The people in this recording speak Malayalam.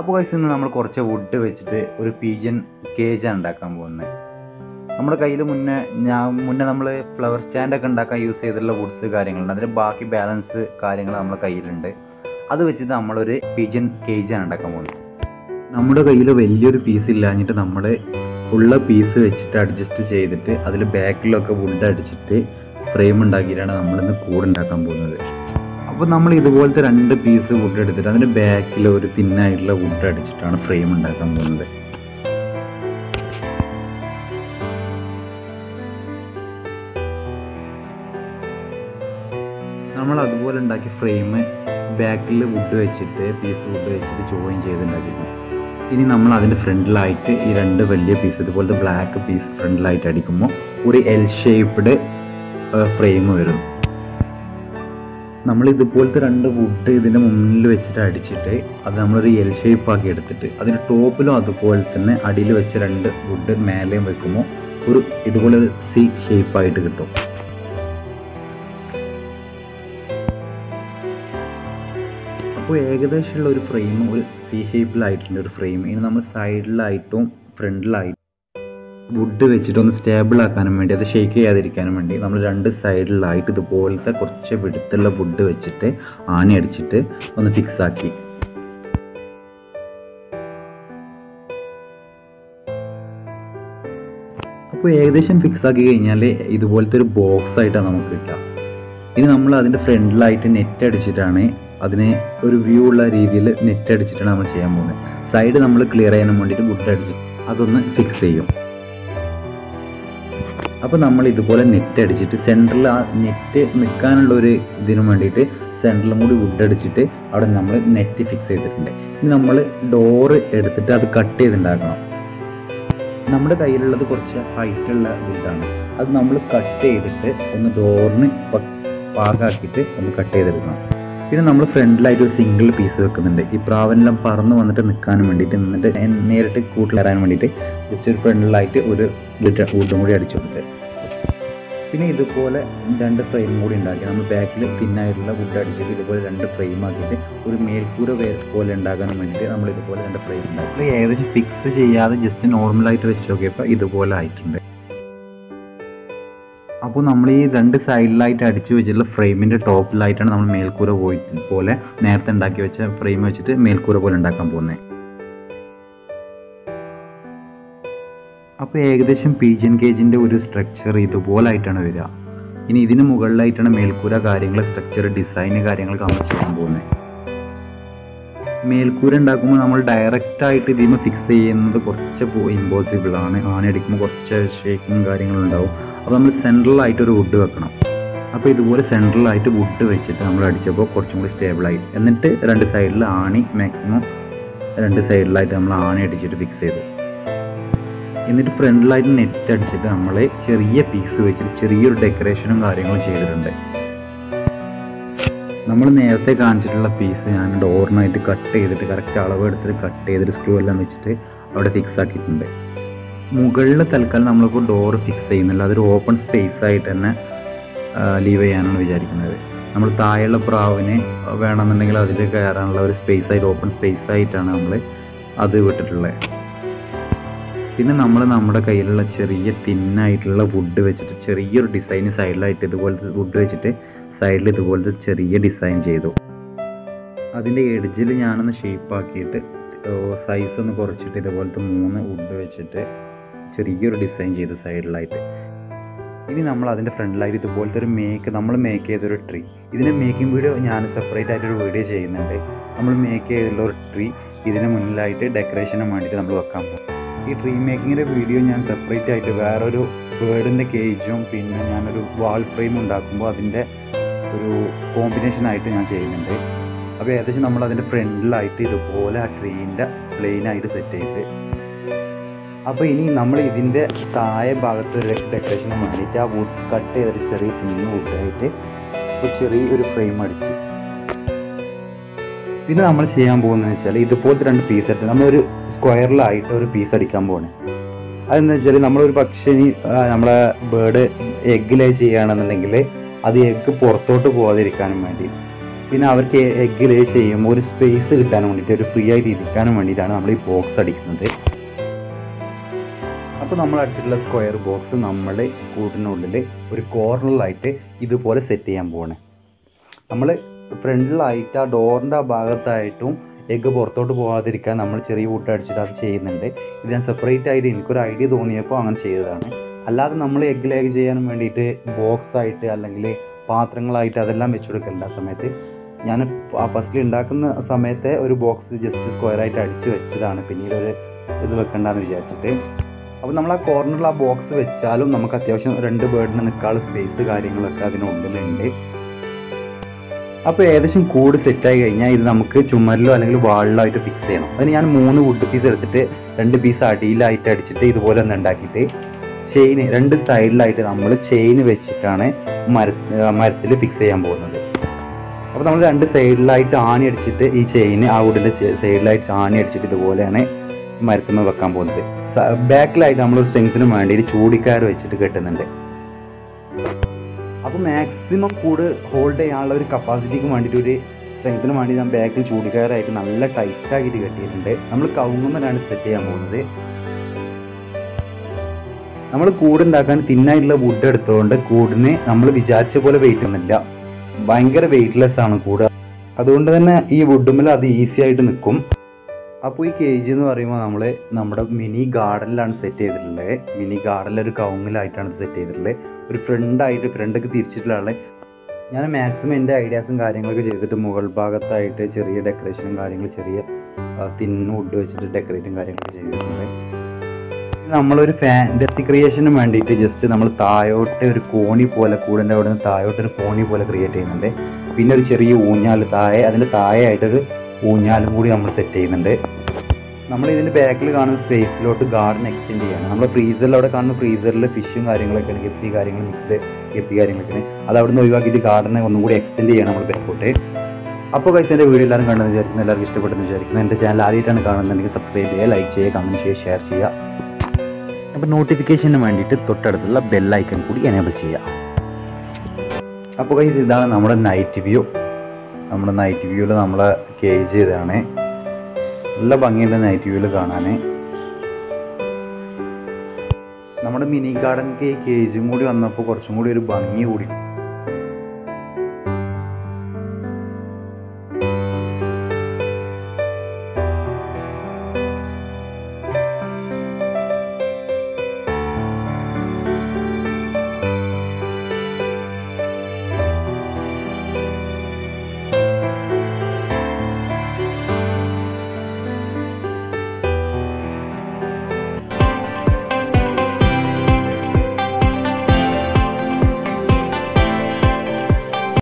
അപ്പോൾ guys ഇന്ന് നമ്മൾ കുറച്ച് വുഡ് വെച്ചിട്ട് ഒരു പീജൻ കേജാണ് ഉണ്ടാക്കാൻ പോകുന്നത് നമ്മുടെ കയ്യിൽ മുന്നേ ഞാൻ മുന്നേ നമ്മൾ ഫ്ലവർ സ്റ്റാൻഡൊക്കെ ഉണ്ടാക്കാൻ യൂസ് ചെയ്തിട്ടുള്ള വുഡ്സ് കാര്യങ്ങളുണ്ട് അതിൻ്റെ ബാക്കി ബാലൻസ് കാര്യങ്ങൾ നമ്മുടെ കയ്യിലുണ്ട് അത് വെച്ചിട്ട് നമ്മളൊരു പീജൻ കേജാണ് ഉണ്ടാക്കാൻ പോകുന്നത് നമ്മുടെ കയ്യിൽ വലിയൊരു പീസ് ഇല്ലാഞ്ഞിട്ട് നമ്മൾ ഉള്ള പീസ് വെച്ചിട്ട് അഡ്ജസ്റ്റ് ചെയ്തിട്ട് അതിൽ ബാക്കിലൊക്കെ വുഡ് അടിച്ചിട്ട് ഫ്രെയിം ഉണ്ടാക്കിയിട്ടാണ് നമ്മളിന്ന് കൂടുണ്ടാക്കാൻ പോകുന്നത് അപ്പോൾ നമ്മൾ ഇതുപോലത്തെ രണ്ട് പീസ് വുഡ് എടുത്തിട്ട് അതിൻ്റെ ബാക്കിൽ ഒരു തിന്നായിട്ടുള്ള വുഡ് അടിച്ചിട്ടാണ് ഫ്രെയിം ഉണ്ടാക്കാൻ പോകുന്നത് നമ്മൾ അതുപോലെ ഉണ്ടാക്കിയ ഫ്രെയിം ബാക്കിൽ വുഡ് വെച്ചിട്ട് പീസ് വുഡ് വെച്ചിട്ട് ജോയിൻ ചെയ്ത് ഉണ്ടാക്കിയിരുന്നു ഇനി നമ്മൾ അതിൻ്റെ ഫ്രണ്ടിലായിട്ട് ഈ രണ്ട് വലിയ പീസ് ഇതുപോലത്തെ ബ്ലാക്ക് പീസ് ഫ്രണ്ടിലായിട്ട് അടിക്കുമ്പോൾ ഒരു എൽ ഷേപ്ഡ് ഫ്രെയിം വരും നമ്മൾ ഇതുപോലത്തെ രണ്ട് വുഡ് ഇതിൻ്റെ മുന്നിൽ വെച്ചിട്ട് അടിച്ചിട്ട് അത് നമ്മളൊരു എൽ ഷേപ്പ് ആക്കി എടുത്തിട്ട് അതിന് ടോപ്പിലും അതുപോലെ തന്നെ അടിയിൽ വെച്ച രണ്ട് വുഡ് മേലെയും വെക്കുമ്പോൾ ഒരു ഇതുപോലെ ഒരു സി ഷേപ്പായിട്ട് കിട്ടും അപ്പോൾ ഏകദേശമുള്ള ഒരു ഫ്രെയിം ഒരു സി ഷേപ്പിലായിട്ടുള്ള ഒരു ഫ്രെയിം ഇനി നമ്മൾ സൈഡിലായിട്ടും ഫ്രണ്ടിലായിട്ടും വുഡ് വെച്ചിട്ട് ഒന്ന് സ്റ്റേബിൾ ആക്കാനും വേണ്ടി അത് ഷേക്ക് ചെയ്യാതിരിക്കാനും വേണ്ടി നമ്മൾ രണ്ട് സൈഡിലായിട്ട് ഇതുപോലത്തെ കുറച്ച് വിടുത്തുള്ള വുഡ് വെച്ചിട്ട് ആണി അടിച്ചിട്ട് ഒന്ന് ഫിക്സ് ആക്കി അപ്പോൾ ഏകദേശം ഫിക്സ് ആക്കി കഴിഞ്ഞാൽ ഇതുപോലത്തെ ഒരു ബോക്സ് ആയിട്ടാണ് നമുക്ക് കിട്ടുക ഇനി നമ്മൾ അതിൻ്റെ ഫ്രണ്ടിലായിട്ട് നെറ്റ് അടിച്ചിട്ടാണ് അതിനെ ഒരു വ്യൂ ഉള്ള രീതിയിൽ നെറ്റ് അടിച്ചിട്ടാണ് നമ്മൾ ചെയ്യാൻ പോകുന്നത് സൈഡ് നമ്മൾ ക്ലിയർ ചെയ്യാൻ വേണ്ടിയിട്ട് വുഡ് അടിച്ച് അതൊന്ന് ഫിക്സ് ചെയ്യും അപ്പോൾ നമ്മൾ ഇതുപോലെ നെറ്റ് അടിച്ചിട്ട് സെൻറ്ററിൽ ആ നെറ്റ് നിൽക്കാനുള്ള ഒരു ഇതിനു വേണ്ടിയിട്ട് സെൻറ്ററിലും കൂടി വുഡ് അടിച്ചിട്ട് അവിടെ നമ്മൾ നെറ്റ് ഫിക്സ് ചെയ്തിട്ടുണ്ട് ഇനി നമ്മൾ ഡോറ് എടുത്തിട്ട് അത് കട്ട് ചെയ്തുണ്ടാക്കണം നമ്മുടെ കയ്യിലുള്ളത് കുറച്ച് ഹൈറ്റുള്ള വുഡാണ് അത് നമ്മൾ കട്ട് ചെയ്തിട്ട് ഒന്ന് ഡോറിന് പാകാക്കിയിട്ട് ഒന്ന് കട്ട് ചെയ്തെടുക്കണം പിന്നെ നമ്മൾ ഫ്രണ്ടിലായിട്ട് ഒരു സിംഗിൾ പീസ് വെക്കുന്നുണ്ട് ഈ പ്രാവെല്ലാം പറന്ന് വന്നിട്ട് നിൽക്കാനും വേണ്ടിയിട്ട് നിന്നിട്ട് നേരിട്ട് കൂട്ടിലിറാൻ വേണ്ടിയിട്ട് ജസ്റ്റ് ഒരു ഫ്രണ്ടിലായിട്ട് ഒരു വുഡും കൂടി അടിച്ചു കൊടുത്ത് പിന്നെ ഇതുപോലെ രണ്ട് ഫ്രെയിം കൂടി ഉണ്ടാക്കി നമ്മൾ ബാക്കിൽ തിന്നായിട്ടുള്ള വുഡ് അടിച്ചിട്ട് ഇതുപോലെ രണ്ട് ഫ്രെയിം ആക്കിയിട്ട് ഒരു മേൽക്കൂര പോലെ ഉണ്ടാക്കാൻ വേണ്ടിയിട്ട് നമ്മൾ ഇതുപോലെ രണ്ട് ഫ്രെയിം ഉണ്ടാക്കി ഏകദേശം ഫിക്സ് ചെയ്യാതെ ജസ്റ്റ് നോർമലായിട്ട് വെച്ച് നോക്കിയപ്പോൾ ഇതുപോലെ ആയിട്ടുണ്ട് അപ്പോൾ നമ്മൾ ഈ രണ്ട് സൈഡിലായിട്ട് അടിച്ചു വെച്ചിട്ടുള്ള ഫ്രെയിമിൻ്റെ ടോപ്പിലായിട്ടാണ് നമ്മൾ മേൽക്കൂര പോയി പോലെ നേരത്തെ ഉണ്ടാക്കി വെച്ച ഫ്രെയിം വെച്ചിട്ട് മേൽക്കൂര പോലെ ഉണ്ടാക്കാൻ പോകുന്നത് അപ്പോൾ ഏകദേശം പീജൻ കേജിൻ്റെ ഒരു സ്ട്രക്ചർ ഇതുപോലായിട്ടാണ് വരിക ഇനി ഇതിന് മുകളിലായിട്ടാണ് മേൽക്കൂര കാര്യങ്ങൾ സ്ട്രക്ചർ ഡിസൈൻ കാര്യങ്ങളൊക്കെ നമ്മൾ ചെയ്യാൻ പോകുന്നത് മേൽക്കൂര ഉണ്ടാക്കുമ്പോൾ നമ്മൾ ഡയറക്റ്റ് ആയിട്ട് ഇതിന് ഫിക്സ് ചെയ്യുന്നത് കുറച്ച് ഇമ്പോസിബിൾ ആണ് ആണയടിക്കുമ്പോൾ കുറച്ച് ഷേക്കിങ് കാര്യങ്ങളുണ്ടാവും അപ്പോൾ നമ്മൾ സെൻട്രലായിട്ട് ഒരു വുഡ് വെക്കണം അപ്പോൾ ഇതുപോലെ സെൻട്രലായിട്ട് വുഡ് വെച്ചിട്ട് നമ്മൾ അടിച്ചപ്പോൾ കുറച്ചും കൂടി സ്റ്റേബിളായി എന്നിട്ട് രണ്ട് സൈഡിൽ ആണി മാക്സിമം രണ്ട് സൈഡിലായിട്ട് നമ്മൾ ആണി അടിച്ചിട്ട് ഫിക്സ് ചെയ്തു എന്നിട്ട് ഫ്രണ്ടിലായിട്ട് നെറ്റ് അടിച്ചിട്ട് നമ്മൾ ചെറിയ പീസ് വെച്ചിട്ട് ചെറിയൊരു ഡെക്കറേഷനും കാര്യങ്ങളും ചെയ്തിട്ടുണ്ട് നമ്മൾ നേരത്തെ കാണിച്ചിട്ടുള്ള പീസ് ഞാൻ ഡോറിനായിട്ട് കട്ട് ചെയ്തിട്ട് കറക്റ്റ് അളവ് എടുത്തിട്ട് കട്ട് ചെയ്തിട്ട് സ്ക്രൂ എല്ലാം വെച്ചിട്ട് അവിടെ ഫിക്സ് ആക്കിയിട്ടുണ്ട് മുകളിൽ തൽക്കാലം നമ്മളിപ്പോൾ ഡോറ് ഫിക്സ് ചെയ്യുന്നില്ല അതൊരു ഓപ്പൺ സ്പേസ് ആയിട്ട് തന്നെ ലീവ് ചെയ്യാനാണ് വിചാരിക്കുന്നത് നമ്മൾ താഴെയുള്ള പ്രാവിന് വേണമെന്നുണ്ടെങ്കിൽ അതിൽ കയറാനുള്ള ഒരു സ്പേസ് ആയിട്ട് ഓപ്പൺ സ്പേസ് ആയിട്ടാണ് നമ്മൾ അത് വിട്ടിട്ടുള്ളത് പിന്നെ നമ്മൾ നമ്മുടെ കയ്യിലുള്ള ചെറിയ തിന്നായിട്ടുള്ള വുഡ് വെച്ചിട്ട് ചെറിയൊരു ഡിസൈൻ സൈഡിലായിട്ട് ഇതുപോലത്തെ വുഡ് വെച്ചിട്ട് സൈഡിൽ ഇതുപോലത്തെ ചെറിയ ഡിസൈൻ ചെയ്തു അതിൻ്റെ എഡ്ജിൽ ഞാനൊന്ന് ഷേപ്പ് ആക്കിയിട്ട് സൈസ് ഒന്ന് കുറച്ചിട്ട് ഇതുപോലത്തെ മൂന്ന് വുഡ് വെച്ചിട്ട് ചെറിയൊരു ഡിസൈൻ ചെയ്തു സൈഡിലായിട്ട് ഇനി നമ്മൾ അതിൻ്റെ ഫ്രണ്ടിലായിട്ട് ഇതുപോലത്തെ ഒരു മേക്ക് നമ്മൾ മേക്ക് ചെയ്തൊരു ട്രീ ഇതിൻ്റെ മേക്കിംഗ് വീഡിയോ ഞാൻ സെപ്പറേറ്റ് ആയിട്ടൊരു വീഡിയോ ചെയ്യുന്നുണ്ട് നമ്മൾ മേക്ക് ചെയ്തിട്ടുള്ള ഒരു ട്രീ ഇതിന് മുന്നിലായിട്ട് ഡെക്കറേഷന് വേണ്ടിയിട്ട് നമ്മൾ വെക്കാൻ പോകും ഈ ട്രീ മേക്കിങ്ങിൻ്റെ വീഡിയോ ഞാൻ സെപ്പറേറ്റ് ആയിട്ട് വേറൊരു ബേർഡിൻ്റെ കേജും പിന്നെ ഞാനൊരു വാൾ ഫ്രെയിം ഉണ്ടാക്കുമ്പോൾ അതിൻ്റെ ഒരു കോമ്പിനേഷൻ ആയിട്ട് ഞാൻ ചെയ്യുന്നുണ്ട് അപ്പോൾ ഏകദേശം നമ്മൾ അതിൻ്റെ ഫ്രണ്ടിലായിട്ട് ഇതുപോലെ ആ ട്രീൻ്റെ പ്ലെയിനായിട്ട് സെറ്റ് ചെയ്ത് അപ്പോൾ ഇനി നമ്മൾ ഇതിൻ്റെ താഴെ ഭാഗത്ത് ഒരു ഡെക്കറേഷന് വേണ്ടിയിട്ട് ആ വുഡ് കട്ട് ചെയ്തൊരു ചെറിയ കുഞ്ഞു വുഡായിട്ട് ഒരു ചെറിയൊരു ഫ്രെയിം അടിച്ചു പിന്നെ നമ്മൾ ചെയ്യാൻ പോകുന്നത് വെച്ചാൽ ഇതുപോലത്തെ രണ്ട് പീസ് എടുത്ത് നമ്മളൊരു സ്ക്വയറിലായിട്ട് ഒരു പീസ് അടിക്കാൻ പോകണേ അതെന്ന് വെച്ചാൽ നമ്മളൊരു പക്ഷേ ഇനി നമ്മളെ ബേർഡ് എഗ് ലേ ചെയ്യുകയാണെന്നുണ്ടെങ്കിൽ അത് എഗ്ഗ് പുറത്തോട്ട് പോകാതിരിക്കാനും വേണ്ടി പിന്നെ അവർക്ക് എഗ്ഗ് ലേ ചെയ്യുമ്പോൾ ഒരു സ്പേസ് കിട്ടാൻ വേണ്ടിയിട്ട് ഒരു ഫ്രീ ആയിട്ട് ഇരിക്കാനും വേണ്ടിയിട്ടാണ് നമ്മൾ ഈ ബോക്സ് അടിക്കുന്നത് അപ്പോൾ നമ്മൾ അടിച്ചിട്ടുള്ള സ്ക്വയർ ബോക്സ് നമ്മൾ കൂട്ടിനുള്ളിൽ ഒരു കോർണറിലായിട്ട് ഇതുപോലെ സെറ്റ് ചെയ്യാൻ പോവാണ് നമ്മൾ ഫ്രണ്ടിലായിട്ട് ആ ഡോറിൻ്റെ ആ ഭാഗത്തായിട്ടും എഗ്ഗ് പുറത്തോട്ട് പോകാതിരിക്കാൻ നമ്മൾ ചെറിയ കൂട്ടം അടിച്ചിട്ട് അത് ചെയ്യുന്നുണ്ട് ഇത് ഞാൻ സെപ്പറേറ്റ് ആയിട്ട് എനിക്കൊരു ഐഡിയ തോന്നിയപ്പോൾ അങ്ങനെ ചെയ്തതാണ് അല്ലാതെ നമ്മൾ എഗ് ലേഗ് ചെയ്യാൻ വേണ്ടിയിട്ട് ബോക്സ് ആയിട്ട് അല്ലെങ്കിൽ പാത്രങ്ങളായിട്ട് അതെല്ലാം വെച്ച് കൊടുക്കില്ല ആ സമയത്ത് ഞാൻ ഫസ്റ്റിൽ ഉണ്ടാക്കുന്ന സമയത്തെ ഒരു ബോക്സ് ജസ്റ്റ് സ്ക്വയർ ആയിട്ട് അടിച്ച് വെച്ചതാണ് പിന്നീട് ഒരു ഇത് വെക്കണ്ടെന്ന് വിചാരിച്ചിട്ട് അപ്പോൾ നമ്മൾ ആ കോർണറിൽ ആ ബോക്സ് വെച്ചാലും നമുക്ക് അത്യാവശ്യം രണ്ട് ബേർഡിന് നിൽക്കാനുള്ള സ്പേസ് കാര്യങ്ങളൊക്കെ അതിനുള്ളിലുണ്ട് അപ്പോൾ ഏകദേശം കൂട് സെറ്റായി കഴിഞ്ഞാൽ ഇത് നമുക്ക് ചുമരിലോ അല്ലെങ്കിൽ വാളിലോ ആയിട്ട് ഫിക്സ് ചെയ്യണം അതിന് ഞാൻ മൂന്ന് വുഡ് പീസ് എടുത്തിട്ട് രണ്ട് പീസ് അടിയിലായിട്ട് അടിച്ചിട്ട് ഇതുപോലെ ഒന്ന് ഉണ്ടാക്കിയിട്ട് ചെയിന് രണ്ട് സൈഡിലായിട്ട് നമ്മൾ ചെയിൻ വെച്ചിട്ടാണ് മര മരത്തിൽ ഫിക്സ് ചെയ്യാൻ പോകുന്നത് അപ്പോൾ നമ്മൾ രണ്ട് സൈഡിലായിട്ട് ആണി അടിച്ചിട്ട് ഈ ചെയിന് ആ വുഡിൻ്റെ സൈഡിലായിട്ട് ആണി അടിച്ചിട്ട് ഇതുപോലെയാണ് മരത്തുമ്മ വെക്കാൻ പോകുന്നത് ബാക്കിലായിട്ട് നമ്മൾ സ്ട്രെങ്ത്തിന് വേണ്ടി ചൂടിക്കാർ വെച്ചിട്ട് കെട്ടുന്നുണ്ട് അപ്പോൾ മാക്സിമം കൂട് ഹോൾഡ് ചെയ്യാനുള്ള ഒരു കപ്പാസിറ്റിക്ക് വേണ്ടിയിട്ട് ഒരു സ്ട്രെങ്ത്തിന് വേണ്ടി ഞാൻ ബാക്കിൽ ചൂടിക്കയറായിട്ട് നല്ല ടൈറ്റ് ആക്കിയിട്ട് കെട്ടിയിട്ടുണ്ട് നമ്മൾ കവുങ്ങുമ്മലാണ് സെറ്റ് ചെയ്യാൻ പോകുന്നത് നമ്മൾ കൂടുണ്ടാക്കാൻ തിന്നായിട്ടുള്ള വുഡ് എടുത്തുകൊണ്ട് കൂടിന് നമ്മൾ വിചാരിച്ച പോലെ വെയിറ്റ് ഒന്നുമില്ല ഭയങ്കര വെയിറ്റ്ലെസ് ആണ് കൂട് അതുകൊണ്ട് തന്നെ ഈ വുഡുമ്മൽ അത് ഈസി ആയിട്ട് നിൽക്കും അപ്പോൾ ഈ കേജ് എന്ന് പറയുമ്പോൾ നമ്മൾ നമ്മുടെ മിനി ഗാർഡനിലാണ് സെറ്റ് ചെയ്തിട്ടുള്ളത് മിനി ഗാർഡനിൽ ഒരു കവുങ്ങിലായിട്ടാണ് സെറ്റ് ചെയ്തിട്ടുള്ളത് ഒരു ഫ്രണ്ടായിട്ട് ഫ്രണ്ടൊക്കെ തിരിച്ചിട്ടുള്ള ഞാൻ മാക്സിമം എൻ്റെ ഐഡിയാസും കാര്യങ്ങളൊക്കെ ചെയ്തിട്ട് മുകൾ ഭാഗത്തായിട്ട് ചെറിയ ഡെക്കറേഷനും കാര്യങ്ങളും ചെറിയ തിൻ വുഡ് വെച്ചിട്ട് ഡെക്കറേറ്റും കാര്യങ്ങളൊക്കെ ചെയ്തിട്ടുണ്ട് നമ്മളൊരു ഫാൻറ്റസി ക്രിയേഷന് വേണ്ടിയിട്ട് ജസ്റ്റ് നമ്മൾ താഴോട്ട് ഒരു കോണി പോലെ കൂടിൻ്റെ അവിടെ നിന്ന് താഴോട്ട് ഒരു കോണി പോലെ ക്രിയേറ്റ് ചെയ്യുന്നുണ്ട് പിന്നെ ഒരു ചെറിയ ഊഞ്ഞാൽ താഴെ അതിൻ്റെ താഴെയായിട്ടൊരു ഊഞ്ഞാലും കൂടി നമ്മൾ സെറ്റ് ചെയ്യുന്നുണ്ട് നമ്മൾ ഇതിൻ്റെ ബാക്കിൽ കാണുന്ന സ്പേസിലോട്ട് ഗാർഡൻ എക്സ്റ്റെൻഡ് ചെയ്യണം നമ്മൾ ഫ്രീസറിൽ അവിടെ കാണുന്ന ഫ്രീസറിൽ ഫിഷും കാര്യങ്ങളൊക്കെ ആണ് ഗപ്പി കാര്യങ്ങൾ മിക്സ്ഡ് ഗപ്പി കാര്യങ്ങളൊക്കെ അത് അവിടെ നിന്ന് ഒഴിവാക്കിയിട്ട് ഗാർഡനെ ഒന്നും കൂടി എക്സ്റ്റെൻഡ് ചെയ്യണം നമ്മൾ ബാക്കോട്ട് അപ്പോൾ കഴിച്ച് എൻ്റെ വീഡിയോ എല്ലാവരും കണ്ടെന്ന് വിചാരിക്കുന്നു എല്ലാവർക്കും ഇഷ്ടപ്പെട്ടെന്ന് വിചാരിക്കുന്നു എൻ്റെ ചാനൽ ആദ്യമായിട്ടാണ് കാണുന്നുണ്ടെങ്കിൽ സബ്സ്ക്രൈബ് ചെയ്യുക ലൈക്ക് ചെയ്യുക കമൻറ്റ് ചെയ്യുക ഷെയർ ചെയ്യുക അപ്പോൾ നോട്ടിഫിക്കേഷന് വേണ്ടിയിട്ട് തൊട്ടടുത്തുള്ള ബെൽ ഐക്കൺ കൂടി എനേബിൾ ചെയ്യുക അപ്പോൾ കൈസ് ഇതാണ് നമ്മുടെ നൈറ്റ് വ്യൂ നമ്മുടെ നൈറ്റ് വ്യൂവിൽ നമ്മളെ കേജ് ചെയ്തതാണ് നല്ല ഭംഗിയുണ്ട് നൈറ്റ് വ്യൂവിൽ കാണാൻ നമ്മുടെ മിനി ഗാർഡൻ കേജും കൂടി വന്നപ്പോൾ കുറച്ചും കൂടി ഒരു ഭംഗി കൂടി